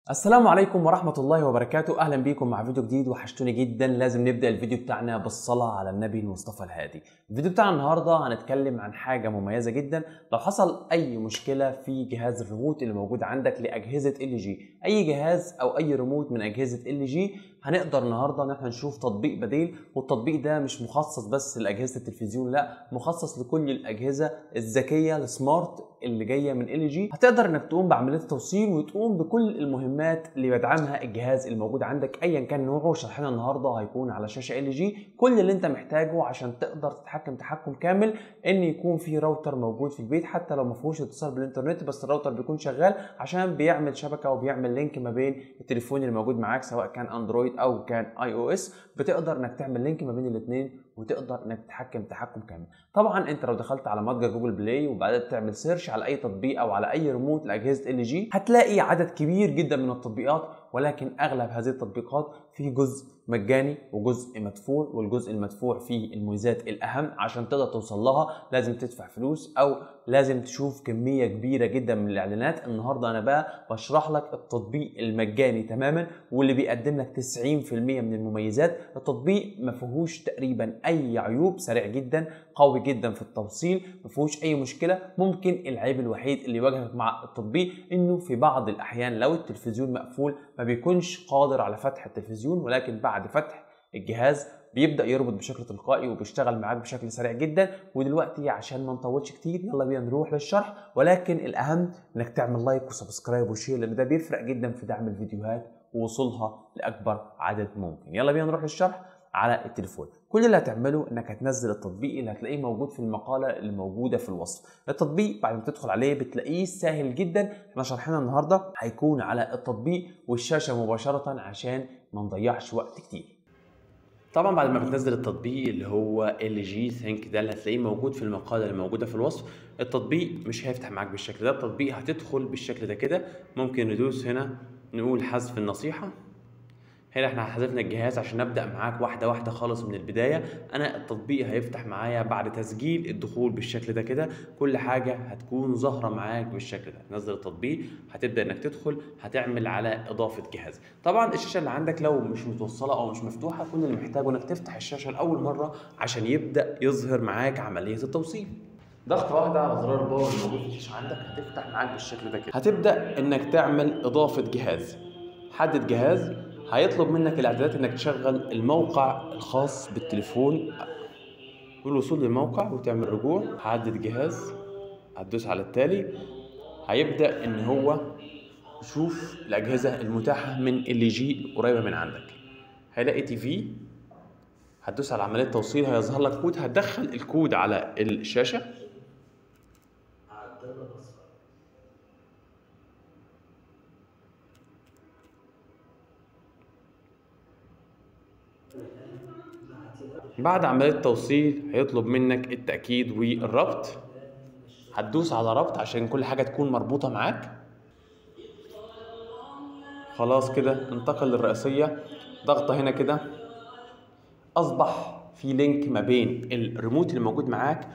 السلام عليكم ورحمة الله وبركاته أهلا بيكم مع فيديو جديد وحشتوني جدا لازم نبدأ الفيديو بتاعنا بالصلاة على النبي المصطفى الهادي الفيديو بتاعنا النهاردة هنتكلم عن حاجة مميزة جدا لو حصل أي مشكلة في جهاز الريموت اللي موجود عندك لأجهزة ال جي أي جهاز أو أي ريموت من أجهزة ال جي هنقدر النهارده ان احنا نشوف تطبيق بديل والتطبيق ده مش مخصص بس لاجهزه التلفزيون لا مخصص لكل الاجهزه الذكيه السمارت اللي جايه من ال جي هتقدر انك تقوم بعمليه التوصيل وتقوم بكل المهمات اللي بيدعمها الجهاز الموجود عندك ايا كان نوعه شرحنا النهارده هيكون على شاشه ال جي كل اللي انت محتاجه عشان تقدر تتحكم تحكم كامل ان يكون في راوتر موجود في البيت حتى لو ما فيهوش اتصال بالانترنت بس الراوتر بيكون شغال عشان بيعمل شبكه وبيعمل لينك ما بين التليفون اللي موجود معاك سواء كان اندرويد او كان اي او اس بتقدر انك تعمل لينك ما بين الاثنين وتقدر انك تتحكم تحكم كامل طبعا انت لو دخلت على متجر جوجل بلاي وبدات تعمل سيرش على اي تطبيق او على اي ريموت لاجهزه ال جي هتلاقي عدد كبير جدا من التطبيقات ولكن اغلب هذه التطبيقات فيه جزء مجاني وجزء مدفوع والجزء المدفوع فيه الميزات الاهم عشان تقدر توصل لها لازم تدفع فلوس او لازم تشوف كميه كبيره جدا من الاعلانات النهارده انا بقى بشرح لك التطبيق المجاني تماما واللي بيقدم لك 90% من المميزات التطبيق ما فيهوش تقريبا اي عيوب سريع جدا قوي جدا في التوصيل ما فيهوش اي مشكله ممكن العيب الوحيد اللي يواجهك مع التطبيق انه في بعض الاحيان لو التلفزيون مقفول ما بيكونش قادر على فتح التلفزيون ولكن بعد فتح الجهاز بيبدا يربط بشكل تلقائي وبيشتغل معاك بشكل سريع جدا ودلوقتي عشان ما نطولش كتير يلا بينا نروح للشرح ولكن الاهم انك تعمل لايك وسبسكرايب وشير لان ده بيفرق جدا في دعم الفيديوهات ووصولها لاكبر عدد ممكن يلا بينا نروح للشرح على التليفون كل اللي هتعمله انك هتنزل التطبيق اللي هتلاقيه موجود في المقاله اللي موجوده في الوصف التطبيق بعد ما تدخل عليه بتلاقيه سهل جدا احنا شرحنا النهارده هيكون على التطبيق والشاشه مباشره عشان ما نضيعش وقت كتير طبعا بعد ما بتنزل التطبيق اللي هو ال جي ثينك ده اللي هتلاقيه موجود في المقاله اللي موجوده في الوصف التطبيق مش هيفتح معاك بالشكل ده التطبيق هتدخل بالشكل ده كده ممكن ندوس هنا نقول حذف النصيحه هنا احنا حذفنا الجهاز عشان نبدا معاك واحده واحده خالص من البدايه انا التطبيق هيفتح معايا بعد تسجيل الدخول بالشكل ده كده كل حاجه هتكون ظاهره معاك بالشكل ده نزل التطبيق هتبدا انك تدخل هتعمل على اضافه جهاز طبعا الشاشه اللي عندك لو مش متوصله او مش مفتوحه كل اللي محتاجه انك تفتح الشاشه لاول مره عشان يبدا يظهر معاك عمليه التوصيل ضغطة واحدة على زرار الباور الموجود في الشاشة عندك هتفتح معاك بالشكل ده كده هتبدأ انك تعمل اضافة جهاز حدد جهاز هيطلب منك الاعدادات انك تشغل الموقع الخاص بالتليفون والوصول للموقع وتعمل رجوع حدد جهاز هتدوس على التالي هيبدا ان هو يشوف الاجهزه المتاحه من اللي جي قريبه من عندك هيلاقي تي في هتدوس على عمليه توصيل هيظهر لك كود هتدخل الكود على الشاشه بعد عملية توصيل هيطلب منك التأكيد والربط هتدوس على ربط عشان كل حاجة تكون مربوطة معاك خلاص كده انتقل للرئيسية ضغطة هنا كده أصبح في لينك ما بين الريموت اللي موجود معاك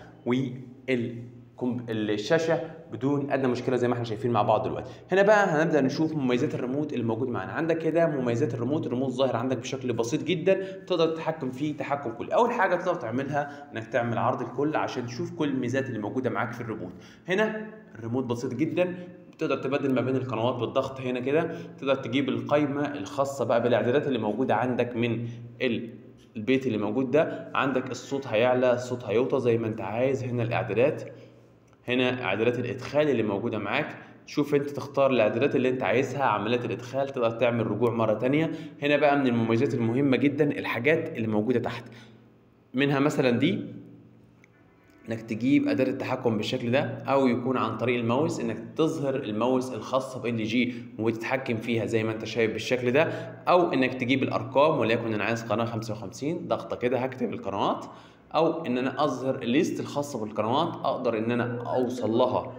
والشاشة بدون ادنى مشكله زي ما احنا شايفين مع بعض دلوقتي هنا بقى هنبدا نشوف مميزات الريموت اللي موجود معانا عندك كده مميزات الريموت الريموت ظاهر عندك بشكل بسيط جدا تقدر تتحكم فيه تحكم كلي اول حاجه تقدر تعملها انك تعمل عرض الكل عشان تشوف كل الميزات اللي موجوده معاك في الريموت هنا الريموت بسيط جدا تقدر تبدل ما بين القنوات بالضغط هنا كده تقدر تجيب القائمه الخاصه بقى بالاعدادات اللي موجوده عندك من البيت اللي موجود ده عندك الصوت هيعلى الصوت هيوطى زي ما انت عايز هنا الاعدادات هنا اعدادات الادخال اللي موجوده معاك شوف انت تختار الاعدادات اللي انت عايزها عمليات الادخال تقدر تعمل رجوع مره تانية هنا بقى من المميزات المهمه جدا الحاجات اللي موجوده تحت منها مثلا دي انك تجيب اداه التحكم بالشكل ده او يكون عن طريق الماوس انك تظهر الماوس الخاصه بال جي وتتحكم فيها زي ما انت شايف بالشكل ده او انك تجيب الارقام وليكن انا عايز قناه 55 ضغطه كده هكتب القنوات او ان انا اظهر الليست الخاصه بالقنوات اقدر ان انا اوصل لها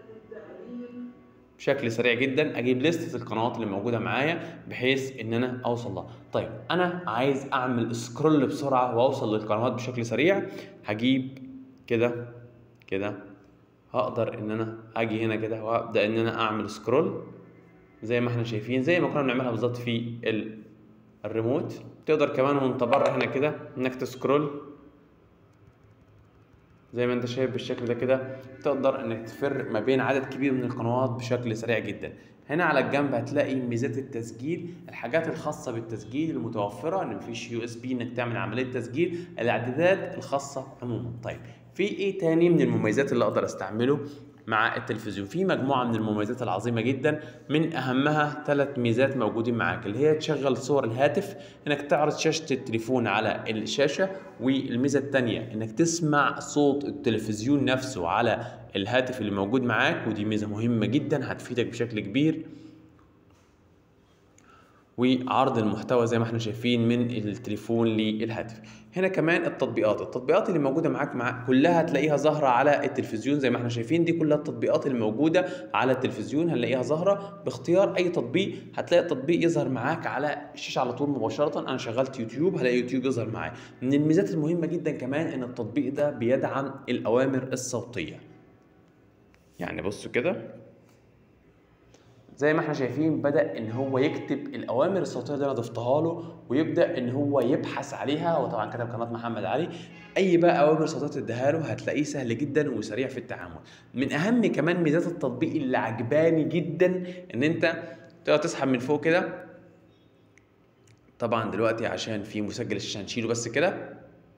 بشكل سريع جدا اجيب لستة القنوات اللي موجوده معايا بحيث ان انا اوصل لها طيب انا عايز اعمل سكرول بسرعه واوصل للقنوات بشكل سريع هجيب كده كده هقدر ان انا اجي هنا كده وابدا ان انا اعمل سكرول زي ما احنا شايفين زي ما كنا بنعملها بالظبط في الريموت تقدر كمان وانت بره هنا كده انك تسكرول زي ما انت شايف بالشكل ده كده تقدر انك تفر ما بين عدد كبير من القنوات بشكل سريع جدا هنا على الجنب هتلاقي ميزات التسجيل الحاجات الخاصه بالتسجيل المتوفره ان مفيش يو اس بي انك تعمل عمليه تسجيل الاعدادات الخاصه عموما طيب في ايه تاني من المميزات اللي اقدر استعمله مع التلفزيون في مجموعة من المميزات العظيمة جدا من أهمها ثلاث ميزات موجودين معاك اللي هي تشغل صور الهاتف إنك تعرض شاشة التليفون على الشاشة والميزة الثانية إنك تسمع صوت التلفزيون نفسه على الهاتف اللي موجود معاك ودي ميزة مهمة جدا هتفيدك بشكل كبير وعرض المحتوى زي ما احنا شايفين من التليفون للهاتف هنا كمان التطبيقات التطبيقات اللي موجوده معاك مع كلها هتلاقيها ظاهره على التلفزيون زي ما احنا شايفين دي كلها التطبيقات اللي موجوده على التلفزيون هنلاقيها ظاهره باختيار اي تطبيق هتلاقي التطبيق يظهر معاك على الشاشه على طول مباشره انا شغلت يوتيوب هلاقي يوتيوب يظهر معايا من الميزات المهمه جدا كمان ان التطبيق ده بيدعم الاوامر الصوتيه يعني بصوا كده زي ما احنا شايفين بدا ان هو يكتب الاوامر الصوتيه اللي انا ضفتها له ويبدا ان هو يبحث عليها وطبعا كتب قناه محمد علي اي بقى اوامر صوتيه تديها له هتلاقيه سهل جدا وسريع في التعامل من اهم كمان ميزات التطبيق اللي عجباني جدا ان انت تقدر تسحب من فوق كده طبعا دلوقتي عشان في مسجل الشاشه هنشيله بس كده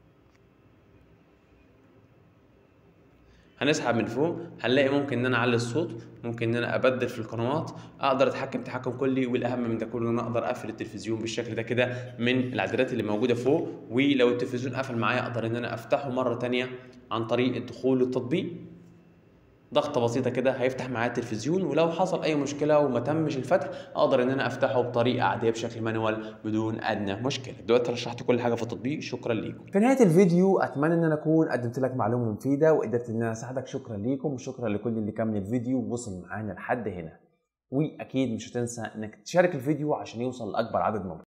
هنسحب من فوق هنلاقي ممكن ان انا اعلي الصوت ممكن ان انا ابدل في القنوات اقدر اتحكم تحكم كلي والاهم من ده كله ان انا اقدر اقفل التلفزيون بالشكل ده كده من الاعدادات اللي موجوده فوق ولو التلفزيون قفل معايا اقدر ان انا افتحه مره تانية عن طريق الدخول للتطبيق ضغطه بسيطه كده هيفتح معايا التلفزيون ولو حصل اي مشكله وما تمش الفتح اقدر ان انا افتحه بطريقه عاديه بشكل مانوال بدون ادنى مشكله دلوقتي رشحت كل حاجه في التطبيق شكرا ليكم في نهايه الفيديو اتمنى ان انا اكون قدمت لك معلومه مفيده وقدرت ان انا اساعدك شكرا ليكم وشكرا لكل اللي كمل الفيديو ووصل معانا لحد هنا واكيد مش هتنسى انك تشارك الفيديو عشان يوصل لاكبر عدد ممكن